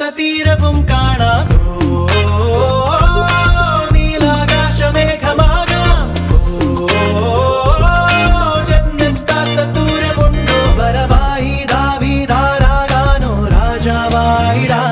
തീരവും കാണാം ഓ, നീലാകാശമേഘമാകാം ഓ, ജന്മത്താത്ത ദൂരമുണ്ടോ വരവായി ദാവീദാരാകാനോ രാജാവായിടാൻ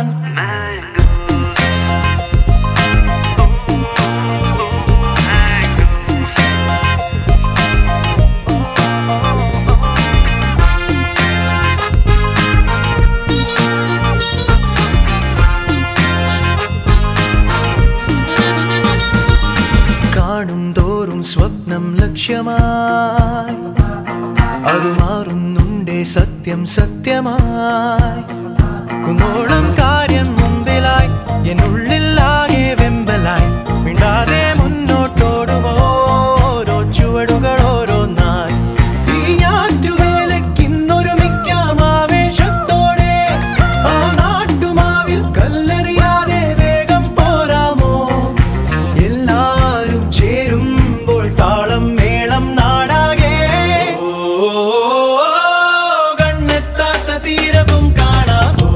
കാണും തോറും സ്വപ്നം ലക്ഷ്യമായി അത് മാറുന്നുണ്ടേ സത്യം സത്യമായി കുന്നോളം കാര്യം മുമ്പിലായി എന്നുള്ളിൽ ആകെ വെമ്പലായി മിണ്ടാതെ മുന്നോട്ടോടുമോ ഓരോ ചുവടുകൾ ഓരോന്നായി ഈ ഞാറ്റുവേലയ്ക്കിന്നൊരുമിക്കാം ആവേശത്തോടെ ആ നാട്ടുമാവിൽ കല്ലെറിയാതെ വേഗം പോരാമോ എല്ലാരും ചേരുമ്പോൾ താളം മേളം നാടാകെ ഓ, കണ്ണെത്താത്ത തീരവും കാണാം ഓ,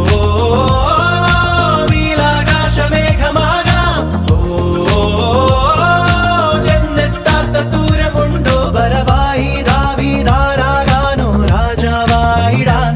നീലാകാശമേഘമാകാം ഓ, ചെന്നെത്താത്ത ദൂരമുണ്ടോ വരവായി ദാവീദാരാകാനോ രാജാവായിടാൻ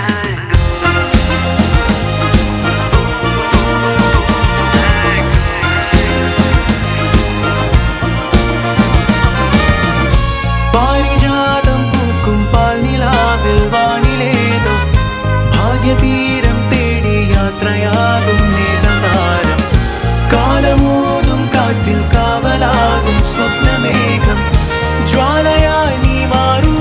പാരിജാതം പൂക്കും പാൽനിലാവിൽ വാനിലേതോ ഭാഗ്യതീരം തേടി യാത്രയാകും മേഘതാരം കാലമോതും കാറ്റിൽ കാവലാകും സ്വപ്നമേഘം ജ്വാലയായി നീ മാറും